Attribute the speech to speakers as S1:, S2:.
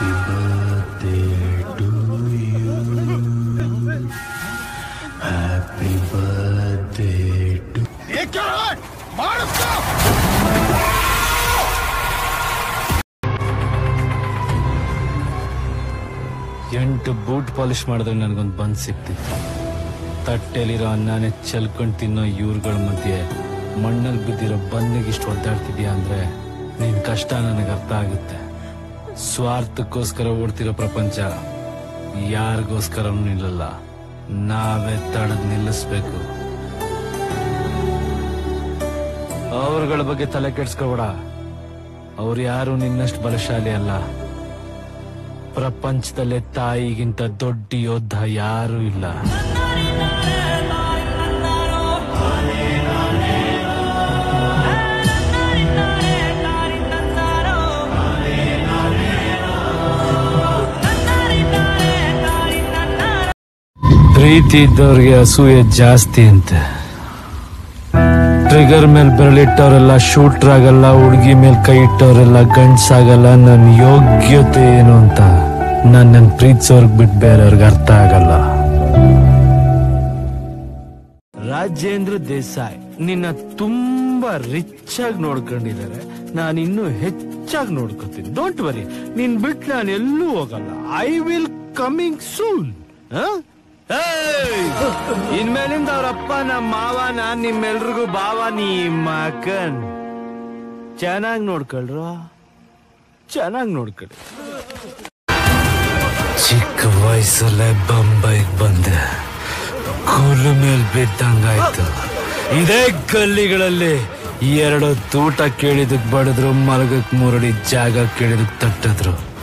S1: Happy birthday to you. Happy birthday to
S2: ಎಂಟು boot polish ಮಾಡಿದ್ರೆ ನನಗೊಂದು ಬಂದ್ ಸಿಕ್ತಿತ್ತು ತಟ್ಟೆಲಿರೋ ಅನ್ನನೇ ಚೆಲ್ಕೊಂಡ್ ತಿನ್ನೋ ಇವ್ರುಗಳ ಮಧ್ಯೆ ಮಣ್ಣಲ್ಲಿ ಬಿದ್ದಿರೋ ಬಂದಿಗೆ ಇಷ್ಟು ಒದ್ದಾಡ್ತಿದ್ಯಾ ಅಂದ್ರೆ ನಿನ್ ಕಷ್ಟ ನನಗೆ ಅರ್ಥ ಆಗುತ್ತೆ ಸ್ವಾರ್ಥಕ್ಕೋಸ್ಕರ ಓಡ್ತಿರೋ ಪ್ರಪಂಚ ಯಾರಿಗೋಸ್ಕರ ನಿಲ್ಲಲ್ಲ ನಾವೇ ತಡೆದ್ ನಿಲ್ಲಿಸ್ಬೇಕು ಅವ್ರಗಳ ಬಗ್ಗೆ ತಲೆ ಕೆಡ್ಸ್ಕೋಬೇಡ ಅವ್ರು ಯಾರು ನಿನ್ನಷ್ಟು ಬಲಶಾಲಿ ಅಲ್ಲ ಪ್ರಪಂಚದಲ್ಲೇ ತಾಯಿಗಿಂತ ದೊಡ್ಡ ಯೋಧ ಯಾರೂ ಇಲ್ಲ ಪ್ರೀತಿ ಇದ್ದವ್ರಿಗೆ ಅಸೂಯೆ ಜಾಸ್ತಿ ಅಂತೆ ಟ್ರಿಗರ್ ಮೇಲೆ ಬೆರಳಿಟ್ಟವರೆಲ್ಲ ಶೂಟರ್ ಆಗಲ್ಲ ಹುಡುಗಿ ಮೇಲೆ ಕೈ ಇಟ್ಟವರೆಲ್ಲ ಗಂಡ್ಸಾಗಲ್ಲ ನನ್ನ ಯೋಗ್ಯತೆ ಏನು ಅಂತ ನಾನು ನನ್ನ ಪ್ರೀತಿಸೋರ್ಗ್ ಬಿಟ್ಟು ಬೇರೆಯವ್ರಿಗೆ ಅರ್ಥ ಆಗಲ್ಲ ರಾಜೇಂದ್ರ ದೇಸಾಯಿ ನಿನ್ನ ತುಂಬಾ ರಿಚ್ ಆಗಿ ನೋಡ್ಕೊಂಡಿದ್ದಾರೆ ನಾನು ಇನ್ನೂ ಹೆಚ್ಚಾಗಿ ನೋಡ್ಕೊತೀನಿ ಡೋಂಟ್ ವರಿ ನಿನ್ ಬಿಟ್ಟು ನಾನು ಎಲ್ಲೂ ಹೋಗಲ್ಲ ಐ ವಿಲ್ ಕಮಿಂಗ್ ಸೂನ್ ಇನ್ಮೇಲಿಂದ ಅವ್ರಪ್ಪ ನಮ್ಮ ಮಾವ ನಾನ್ ನಿಮ್ಮೆಲ್ರಿಗೂ ಬಾವ ನೀ ಮಕನ್ ಚೆನ್ನಾಗಿ ನೋಡ್ಕೊಳ್ರು ಚೆನ್ನಾಗಿ ನೋಡ್ಕೊಳ್ಳಿ ಚಿಕ್ಕ ವಯಸ್ಸಲ್ಲೇ ಬಂಬೈಗೆ ಬಂದೆ ಕೂಲು ಮೇಲ್ ಬಿದ್ದಂಗಾಯ್ತು ಇದೇ ಗಲ್ಲಿಗಳಲ್ಲಿ ಎರಡು ತೂಟ ಕೇಳಿದಕ್ ಬಡಿದ್ರು ಮಲಗಕ್ ಮುರಡಿ ಜಾಗ ಕೇಳಿದಕ್ ತಟ್ಟಿದ್ರು